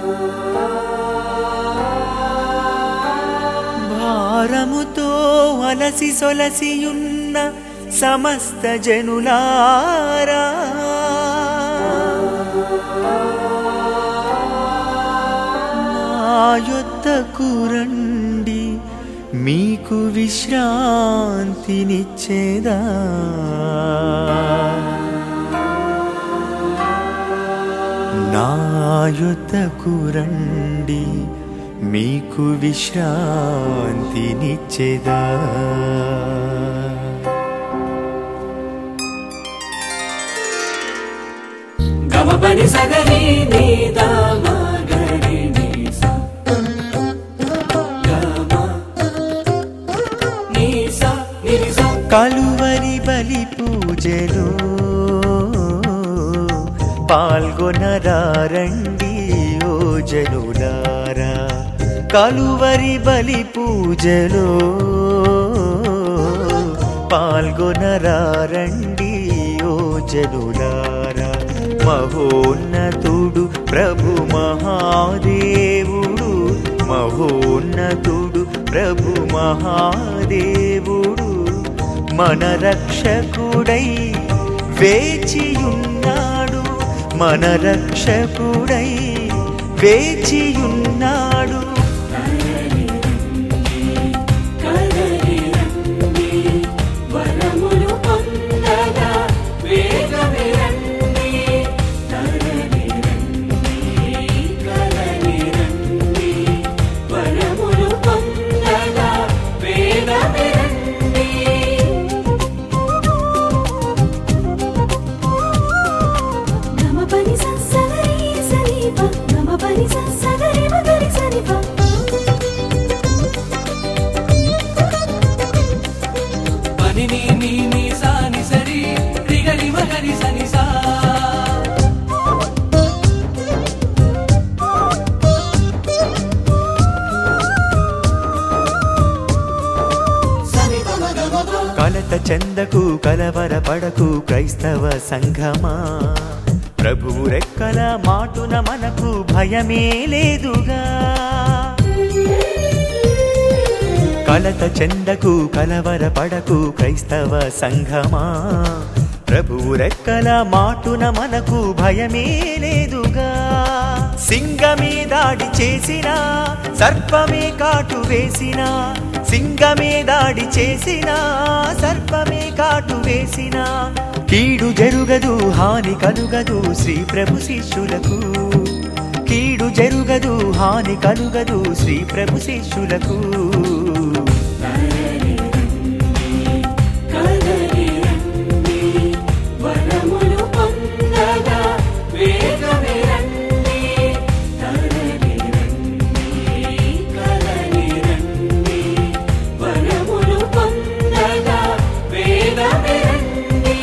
భారముతో అలసి సొలసియున్న సమస్త జనులారా నా యొద్దకు రండి మీకు విశ్రాంతినిచ్చేదా నా యొద్దకు రండి మీకు విశ్రాంతినిచ్చేదా గమపని సగరి నీ దామ గరి నీ సా గమ నీ సా నీ సా కలువరి బలి పూజలో పాల్గొనరారండి ఓ జనులారా కలువరి బలి పూజలో పాల్గొనరారండి ఓ జనులారా మహోన్నతుడు ప్రభు మహాదేవుడు మహోన్నతుడు ప్రభు మహాదేవుడు మన రక్షకుడై వేచియున్నాడు మన రక్షకుడై వేచియున్నాడు కదలి రండి వరములు పొందగా వేగమే రండి కదలి రండి కదలి రండి వరములు పొందగా వేగమే రండి నమ పని సరి సరి ప నమ పని సరి మగరి సరి ప పని నీ నీ నీ సా ని సరి రిగరి మగరి సని సా సని పమ గమ ప కలత చెందకు కలవర పడకు క్రైస్తవ సంఘమా ప్రభువు రెక్కల మాటున మనకు భయమే లేదుగా కలత చెందకు కలవర పడకు క్రైస్తవ సంఘమా ప్రభువు రెక్కల మాటున మనకు భయమే లేదుగా సింగమే దాడి చేసిన సర్పమే కాటు వేసిన సింగమే దాడి చేసిన సర్పమే కాటు వేసిన కీడు జరుగదు హాని కలుగదు శ్రీ ప్రభు శిష్యులకు కీడు జరుగదు హాని కలుగదు శ్రీ ప్రభు శిష్యులకు కదలి రండి వరములు పొందగా వేగమే రండి కదలి రండి కదలి రండి వరములు పొందగా వేగమే రండి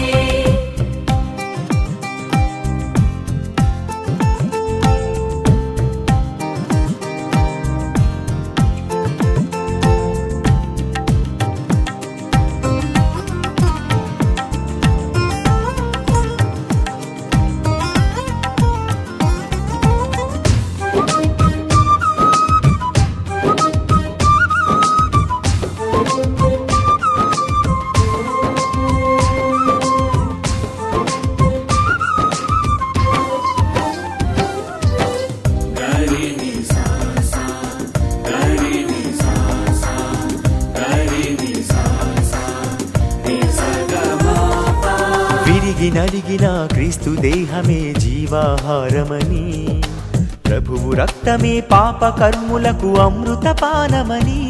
గరి ని సా సా గరి ని సా సా గరి ని సా సా ని సా గ మ ప విరిగి నలిగిన క్రీస్తు దేహమే జీవాహారమని ప్రభువు రక్తమే పాప కర్ములకు అమృతపానమని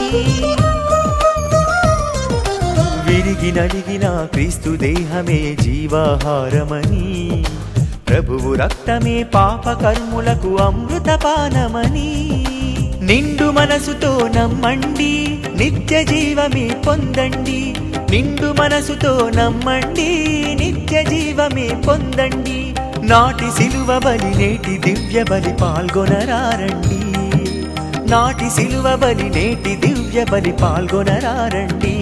విరిగి నలిగిన క్రీస్తు దేహమే జీవాహారమని ప్రభువు రక్తమే పాప కర్ములకు అమృతపానమని నిండు మనసుతో నమ్మండి నిత్య జీవమే పొందండి నిండు మనసుతో నమ్మండి నిత్య జీవమే పొందండి నాటి సిలువ బలి నేటి దివ్య బలి పాల్గొనరారండి నాటి సిలువ బలి నేటి దివ్య బలి పాల్గొనరారండి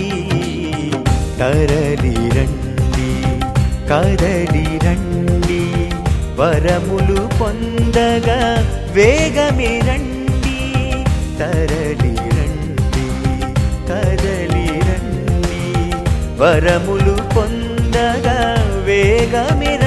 తరలి రండి కదలి రండి వరములు పొందగా వేగమే రండి తరలి రండి కదలి రండి వరములు పొందగా వేగమే